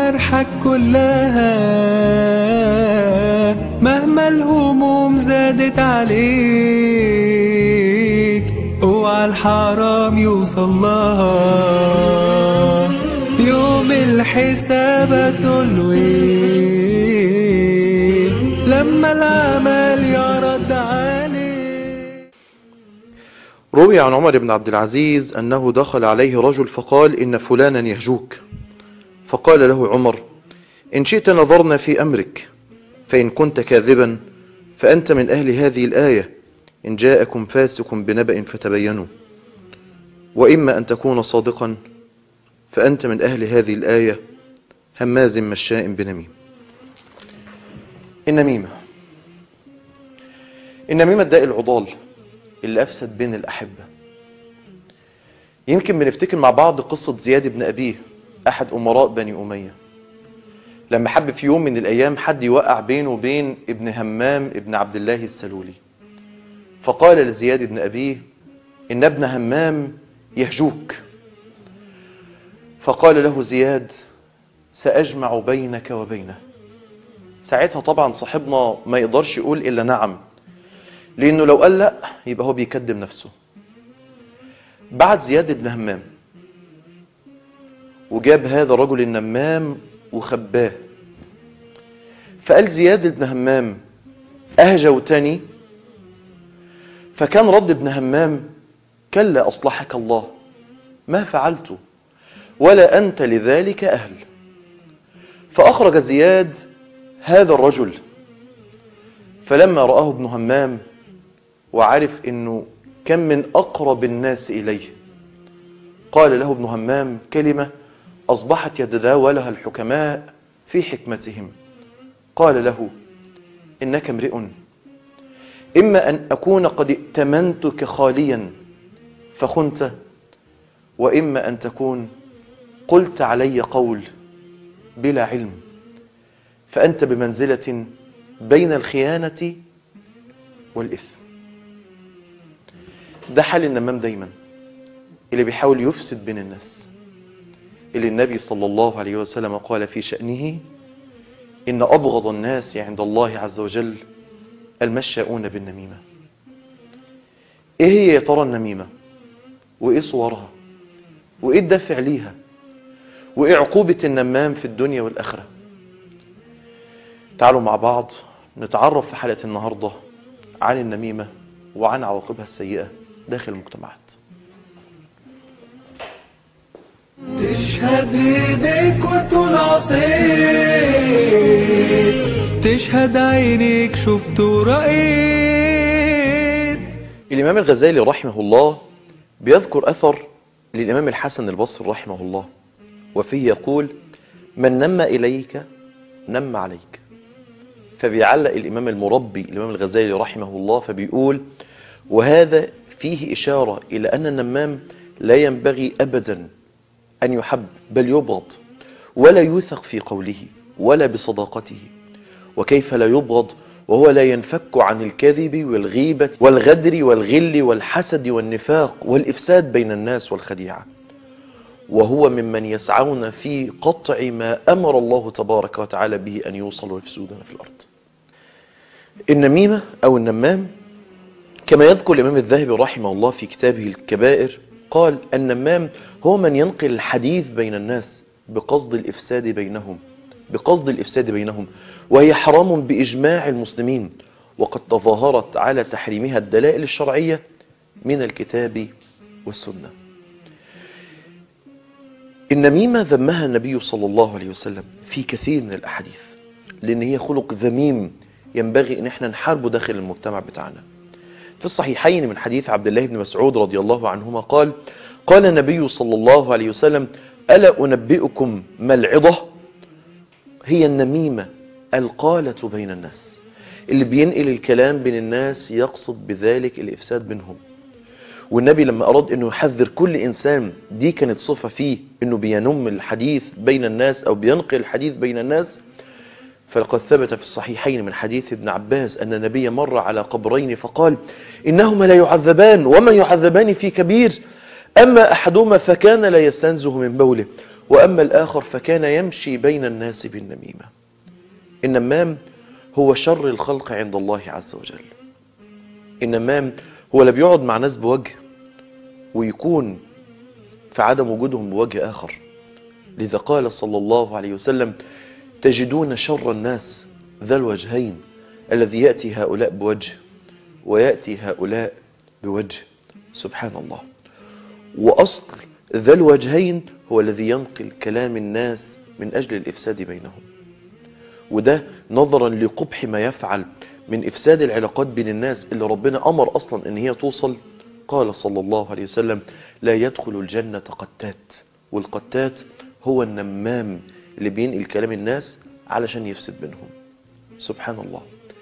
جوارحك كلها مهما الهموم زادت عليك اوعى الحرام يوصل لها يوم الحساب تلوي لما العمل يرد عليك روي عن عمر بن عبد العزيز أنه دخل عليه رجل فقال إن فلانا يهجوك فقال له عمر إن شئت نظرنا في أمرك فإن كنت كاذبا فأنت من أهل هذه الآية إن جاءكم فاسق بنبأ فتبينوا وإما أن تكون صادقا فأنت من أهل هذه الآية هماز مشاء بنميم النميمة النميمة الداء العضال اللي أفسد بين الأحبة يمكن بنفتكر مع بعض قصة زياد بن أبيه أحد أمراء بني أمية لما حب في يوم من الأيام حد يوقع بينه وبين ابن همام ابن عبد الله السلولي فقال لزياد بن أبيه إن ابن همام يهجوك فقال له زياد سأجمع بينك وبينه ساعتها طبعا صاحبنا ما يقدرش يقول إلا نعم لأنه لو قال لا يبقى هو بيكذب نفسه بعد زياد بن همام وجاب هذا الرجل النمام وخباه فقال زياد بن همام أهجوتني فكان رد ابن همام كلا أصلحك الله ما فعلت ولا أنت لذلك أهل فأخرج زياد هذا الرجل فلما رآه ابن همام وعرف أنه كان من أقرب الناس إليه قال له ابن همام كلمة أصبحت يتداولها الحكماء في حكمتهم قال له إنك امرئ إما أن أكون قد ائتمنتك خاليا فخنت وإما أن تكون قلت علي قول بلا علم فأنت بمنزلة بين الخيانة والإثم ده حال النمام دايما اللي بيحاول يفسد بين الناس اللي النبي صلى الله عليه وسلم قال في شأنه إن أبغض الناس عند الله عز وجل المشاؤون بالنميمة إيه هي يا ترى النميمة وإيه صورها وإيه الدافع ليها وإيه عقوبة النمام في الدنيا والآخرة تعالوا مع بعض نتعرف في حلقة النهاردة عن النميمة وعن عواقبها السيئة داخل المجتمعات تشهد ايديك وتقول عطيت تشهد عينيك شفت ورأيت الإمام الغزالي رحمه الله بيذكر أثر للإمام الحسن البصري رحمه الله وفيه يقول من نم إليك نم عليك فبيعلق الإمام المربي الإمام الغزالي رحمه الله فبيقول وهذا فيه إشارة إلى أن النمام لا ينبغي أبدا أن يحب بل يبغض ولا يوثق في قوله ولا بصداقته وكيف لا يبغض وهو لا ينفك عن الكذب والغيبة والغدر والغل والحسد والنفاق والإفساد بين الناس والخديعة وهو ممن يسعون في قطع ما أمر الله تبارك وتعالى به أن يوصل ويفسدون في الأرض النميمة أو النمام كما يذكر الإمام الذهبي رحمه الله في كتابه الكبائر قال النمام هو من ينقل الحديث بين الناس بقصد الإفساد بينهم بقصد الإفساد بينهم وهي حرام بإجماع المسلمين وقد تظاهرت على تحريمها الدلائل الشرعية من الكتاب والسنة النميمة ذمها النبي صلى الله عليه وسلم في كثير من الأحاديث لأن هي خلق ذميم ينبغي أن احنا نحاربه داخل المجتمع بتاعنا في الصحيحين من حديث عبد الله بن مسعود رضي الله عنهما قال قال النبي صلى الله عليه وسلم ألا أنبئكم ما العظة هي النميمة القالة بين الناس اللي بينقل الكلام بين الناس يقصد بذلك الإفساد بينهم والنبي لما أراد أنه يحذر كل إنسان دي كانت صفة فيه أنه بينم الحديث بين الناس أو بينقل الحديث بين الناس فلقد ثبت في الصحيحين من حديث ابن عباس أن النبي مر على قبرين فقال إنهما لا يعذبان وما يعذبان في كبير أما أحدهما فكان لا يستنزه من بوله وأما الآخر فكان يمشي بين الناس بالنميمة النمام هو شر الخلق عند الله عز وجل النمام هو اللي بيقعد مع ناس بوجه ويكون في عدم وجودهم بوجه آخر لذا قال صلى الله عليه وسلم تجدون شر الناس ذا الوجهين الذي يأتي هؤلاء بوجه ويأتي هؤلاء بوجه سبحان الله وأصل ذا الوجهين هو الذي ينقل كلام الناس من أجل الإفساد بينهم وده نظرا لقبح ما يفعل من إفساد العلاقات بين الناس اللي ربنا أمر أصلا أن هي توصل قال صلى الله عليه وسلم لا يدخل الجنة قتات والقتات هو النمام اللي بينقل كلام الناس علشان يفسد بينهم سبحان الله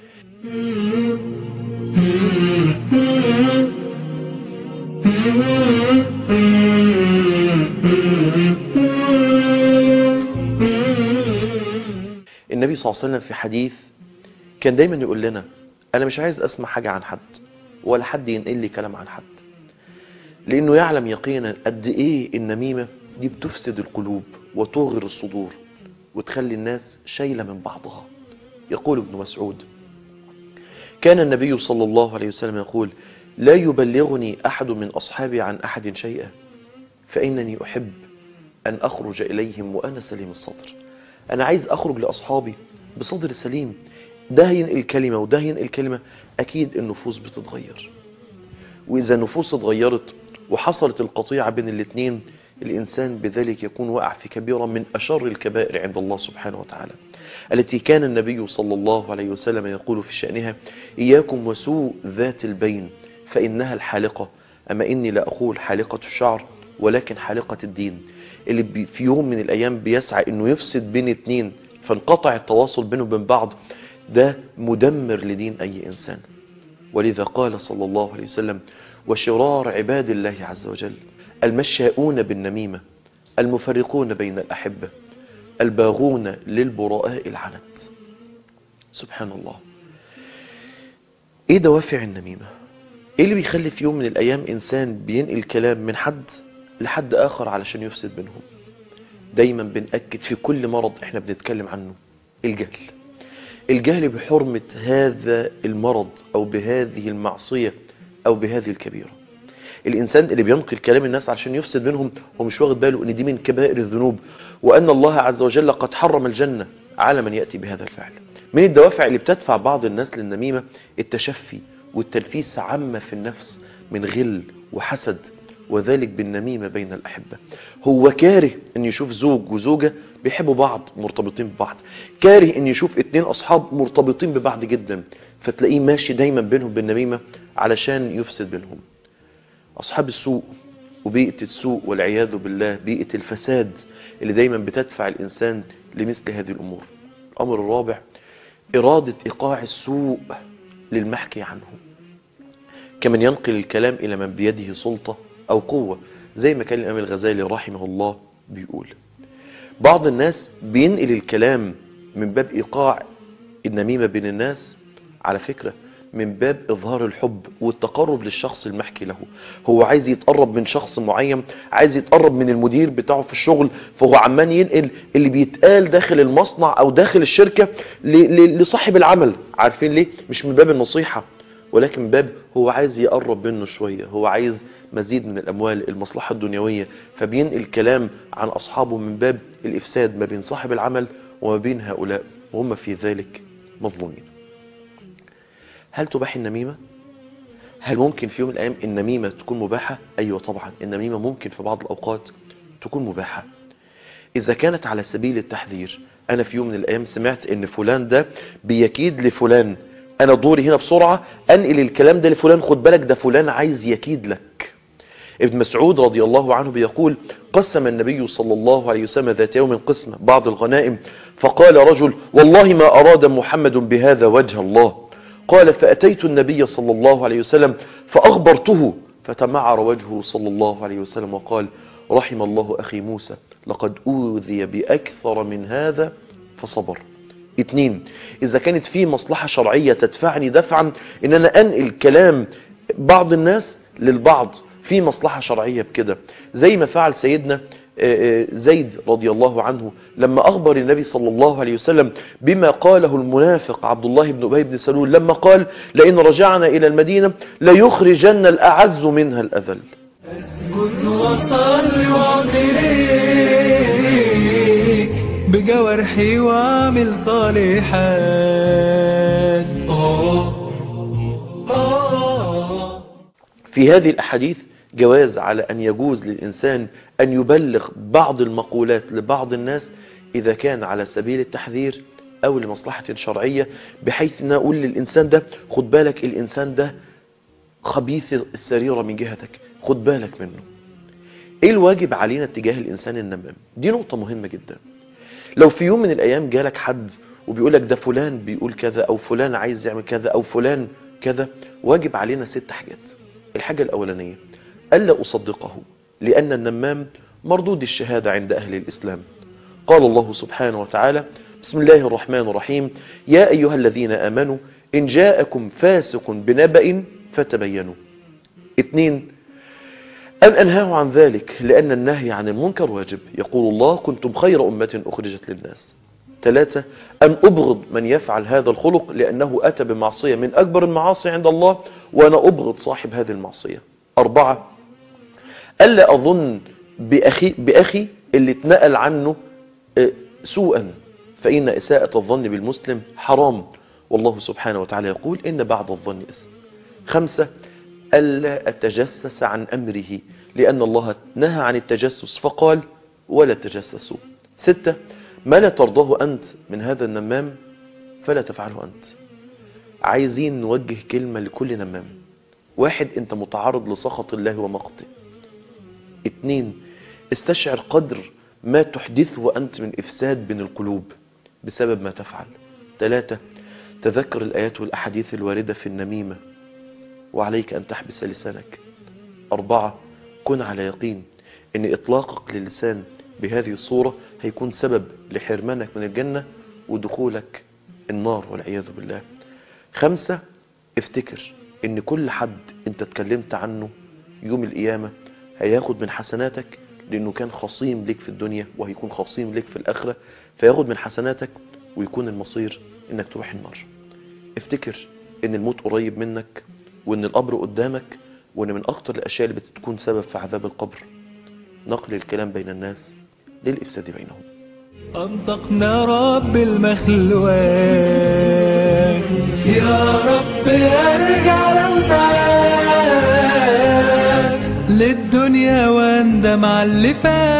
النبي صلى الله عليه وسلم في حديث كان دايما يقول لنا انا مش عايز اسمع حاجة عن حد ولا حد ينقل لي كلام عن حد لانه يعلم يقينا قد ايه النميمة دي بتفسد القلوب وتغر الصدور وتخلي الناس شايلة من بعضها يقول ابن مسعود كان النبي صلى الله عليه وسلم يقول لا يبلغني أحد من أصحابي عن أحد شيئا فإنني أحب أن أخرج إليهم وأنا سليم الصدر أنا عايز أخرج لأصحابي بصدر سليم ده ينقل كلمة وده ينقل كلمة أكيد النفوس بتتغير وإذا النفوس اتغيرت وحصلت القطيعة بين الاثنين الإنسان بذلك يكون وقع في كبيرة من أشر الكبائر عند الله سبحانه وتعالى التي كان النبي صلى الله عليه وسلم يقول في شأنها إياكم وسوء ذات البين فإنها الحالقة أما إني لا أقول حالقة الشعر ولكن حالقة الدين اللي بي- في يوم من الأيام بيسعى إنه يفسد بين اتنين فانقطع التواصل بينه وبين بعض ده مدمر لدين أي إنسان ولذا قال صلى الله عليه وسلم وشرار عباد الله عز وجل المشاؤون بالنميمة المفرقون بين الأحبة الباغون للبراء العنت سبحان الله ايه دوافع النميمة ايه اللي بيخلي في يوم من الايام انسان بينقل كلام من حد لحد اخر علشان يفسد بينهم دايما بنأكد في كل مرض احنا بنتكلم عنه الجهل الجهل بحرمة هذا المرض او بهذه المعصية او بهذه الكبيرة الانسان اللي بينقل كلام الناس عشان يفسد منهم هو مش واخد باله ان دي من كبائر الذنوب وان الله عز وجل قد حرم الجنة على من يأتي بهذا الفعل من الدوافع اللي بتدفع بعض الناس للنميمة التشفي والتلفيس عامة في النفس من غل وحسد وذلك بالنميمة بين الأحبة هو كاره أن يشوف زوج وزوجة بيحبوا بعض مرتبطين ببعض كاره أن يشوف اتنين أصحاب مرتبطين ببعض جدا فتلاقيه ماشي دايما بينهم بالنميمة علشان يفسد بينهم أصحاب السوء وبيئة السوء والعياذ بالله بيئة الفساد اللي دايما بتدفع الإنسان لمثل هذه الأمور الأمر الرابع إرادة إيقاع السوء للمحكي عنه كمن ينقل الكلام إلى من بيده سلطة أو قوة زي ما كان الإمام الغزالي رحمه الله بيقول بعض الناس بينقل الكلام من باب إيقاع النميمة بين الناس على فكرة من باب إظهار الحب والتقرب للشخص المحكي له هو عايز يتقرب من شخص معين عايز يتقرب من المدير بتاعه في الشغل فهو عمان ينقل اللي بيتقال داخل المصنع أو داخل الشركة ل- ل- لصاحب العمل عارفين ليه؟ مش من باب النصيحة ولكن من باب هو عايز يقرب منه شوية هو عايز مزيد من الأموال المصلحة الدنيوية فبينقل كلام عن أصحابه من باب الإفساد ما بين صاحب العمل وما بين هؤلاء وهم في ذلك مظلومين هل تباح النميمة؟ هل ممكن في يوم من الأيام النميمة تكون مباحة؟ أيوة طبعا النميمة ممكن في بعض الأوقات تكون مباحة إذا كانت على سبيل التحذير أنا في يوم من الأيام سمعت إن فلان ده بيكيد لفلان أنا دوري هنا بسرعة أنقل الكلام ده لفلان خد بالك ده فلان عايز يكيد لك ابن مسعود رضي الله عنه بيقول قسم النبي صلى الله عليه وسلم ذات يوم قسمة بعض الغنائم فقال رجل والله ما أراد محمد بهذا وجه الله قال فأتيت النبي صلى الله عليه وسلم فأخبرته فتمعر وجهه صلى الله عليه وسلم وقال رحم الله أخي موسى لقد أوذي بأكثر من هذا فصبر اتنين إذا كانت في مصلحة شرعية تدفعني دفعا إن أنا أنقل كلام بعض الناس للبعض في مصلحة شرعية بكده زي ما فعل سيدنا زيد رضي الله عنه لما أخبر النبي صلى الله عليه وسلم بما قاله المنافق عبد الله بن أبي بن سلول لما قال لئن رجعنا إلى المدينة ليخرجن الأعز منها الأذل اسكت وصل وعمليك بجوارحي واعمل صالحات آه آه في هذه الأحاديث جواز على أن يجوز للإنسان أن يبلغ بعض المقولات لبعض الناس إذا كان على سبيل التحذير أو لمصلحة شرعية بحيث أن أقول للإنسان ده خد بالك الإنسان ده خبيث السريرة من جهتك خد بالك منه إيه الواجب علينا اتجاه الإنسان النمام دي نقطة مهمة جدا لو في يوم من الأيام جالك حد وبيقولك ده فلان بيقول كذا أو فلان عايز يعمل كذا أو فلان كذا واجب علينا ست حاجات الحاجة الأولانية ألا أصدقه لأن النمام مردود الشهادة عند أهل الإسلام قال الله سبحانه وتعالى بسم الله الرحمن الرحيم يا أيها الذين آمنوا إن جاءكم فاسق بنبأ فتبينوا اثنين أن أنهاه عن ذلك لأن النهي عن المنكر واجب يقول الله كنتم خير أمة أخرجت للناس ثلاثة أن أبغض من يفعل هذا الخلق لأنه أتى بمعصية من أكبر المعاصي عند الله وأنا أبغض صاحب هذه المعصية أربعة ألا أظن بأخي, بأخي اللي اتنقل عنه سوءا فإن إساءة الظن بالمسلم حرام والله سبحانه وتعالى يقول إن بعض الظن إثم خمسة ألا أتجسس عن أمره لأن الله نهى عن التجسس فقال ولا تجسسوا ستة ما لا ترضاه أنت من هذا النمام فلا تفعله أنت عايزين نوجه كلمة لكل نمام واحد انت متعرض لسخط الله ومقته اتنين استشعر قدر ما تحدثه أنت من إفساد بين القلوب بسبب ما تفعل ثلاثة تذكر الآيات والأحاديث الواردة في النميمة وعليك أن تحبس لسانك أربعة كن على يقين أن إطلاقك للسان بهذه الصورة هيكون سبب لحرمانك من الجنة ودخولك النار والعياذ بالله خمسة افتكر ان كل حد انت اتكلمت عنه يوم القيامة هياخد من حسناتك لانه كان خصيم ليك في الدنيا وهيكون خصيم ليك في الاخرة فياخد من حسناتك ويكون المصير انك تروح النار افتكر ان الموت قريب منك وان القبر قدامك وان من اكتر الاشياء اللي بتكون سبب في عذاب القبر نقل الكلام بين الناس للافساد بينهم أنطقنا رب المخلوقات يا رب ارجع لو ساعات للدنيا واندم على اللي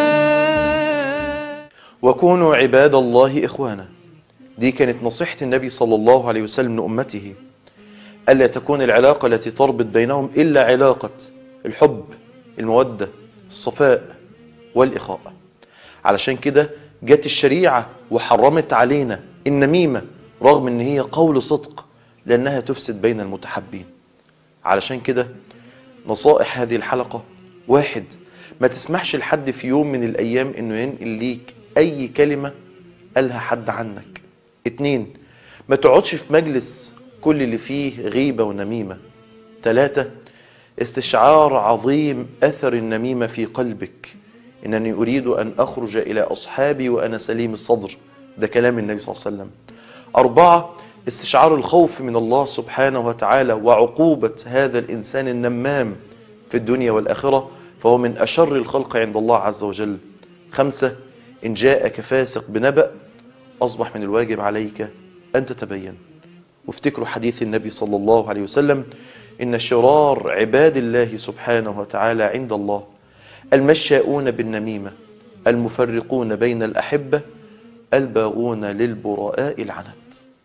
فات وكونوا عباد الله إخوانا دي كانت نصيحة النبي صلى الله عليه وسلم لأمته ألا تكون العلاقة التي تربط بينهم إلا علاقة الحب المودة الصفاء والإخاء علشان كده جت الشريعة وحرمت علينا النميمة رغم ان هي قول صدق لانها تفسد بين المتحبين علشان كده نصائح هذه الحلقة واحد ما تسمحش لحد في يوم من الايام انه ينقل ليك اي كلمة قالها حد عنك اتنين ما تقعدش في مجلس كل اللي فيه غيبة ونميمة تلاتة استشعار عظيم اثر النميمة في قلبك انني اريد ان اخرج الى اصحابي وانا سليم الصدر ده كلام النبي صلى الله عليه وسلم اربعة استشعار الخوف من الله سبحانه وتعالى وعقوبة هذا الانسان النمام في الدنيا والاخرة فهو من اشر الخلق عند الله عز وجل خمسة ان جاءك فاسق بنبأ اصبح من الواجب عليك ان تتبين وافتكروا حديث النبي صلى الله عليه وسلم ان شرار عباد الله سبحانه وتعالى عند الله المشاؤون بالنميمة المفرقون بين الأحبة الباغون للبراء العنت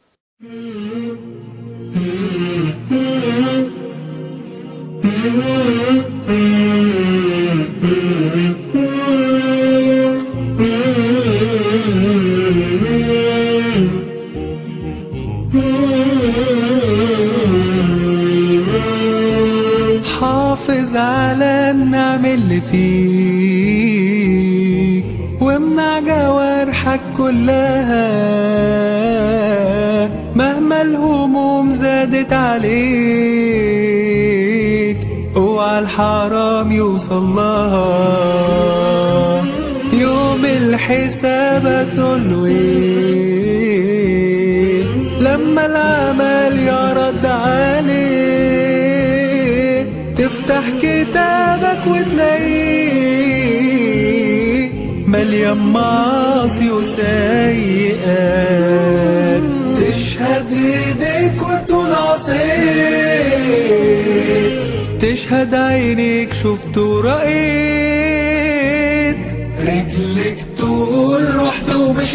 حافظ على النعم اللي فيك وامنع جوارحك كلها مهما الهموم زادت عليك اوعى الحرام يوصل لها يوم الحساب تلوي لما العمل يرد عليه تفتح كتابك وتلاقيه مليان معاصي وسيئات تشهد ايديك وتقول عصيت تشهد عينيك شفت ورأيت رجلك تقول رحت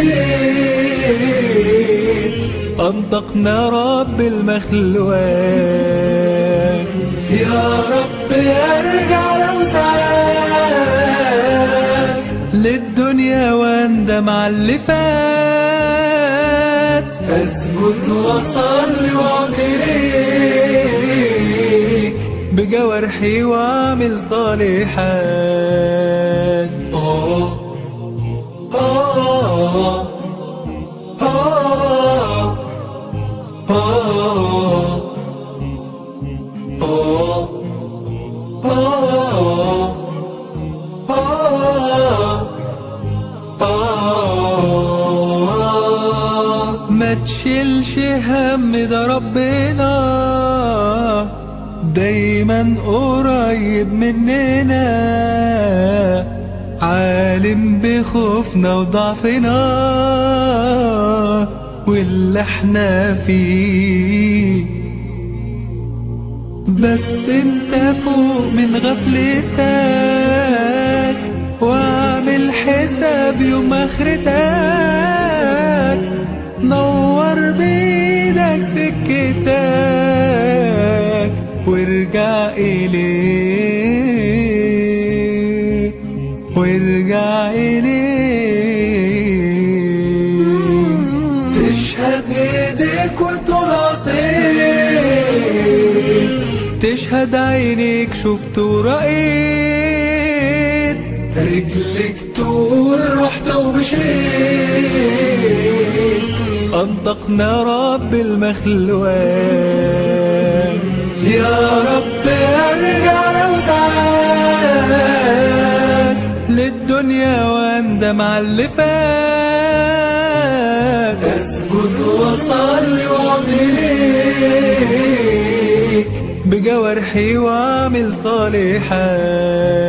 ومشيت أنطقنا رب المخلوقات يا رب ارجع لو ساعات للدنيا واندم على اللي فات فاسجد وصلي واعتريك بجوارحي واعمل صالحات آه آه آه آه آه ما تشيلش هم ده ربنا دايما قريب مننا عالم بخوفنا وضعفنا واللي احنا فيه بس انت فوق من غفلتك واعمل حساب يوم اخرتك نور بيدك سكتك وارجع اليه وارجع اليه تشهد ايديك وتقول عصيت تشهد عينيك شفت ورأيت رجلك تقول رحت ومشيت أنطقنا رب المخلوقات يا رب ارجع لو تعاد للدنيا واندم على اللي فات اسجد وصلي واعمل بجوارحي واعمل صالحات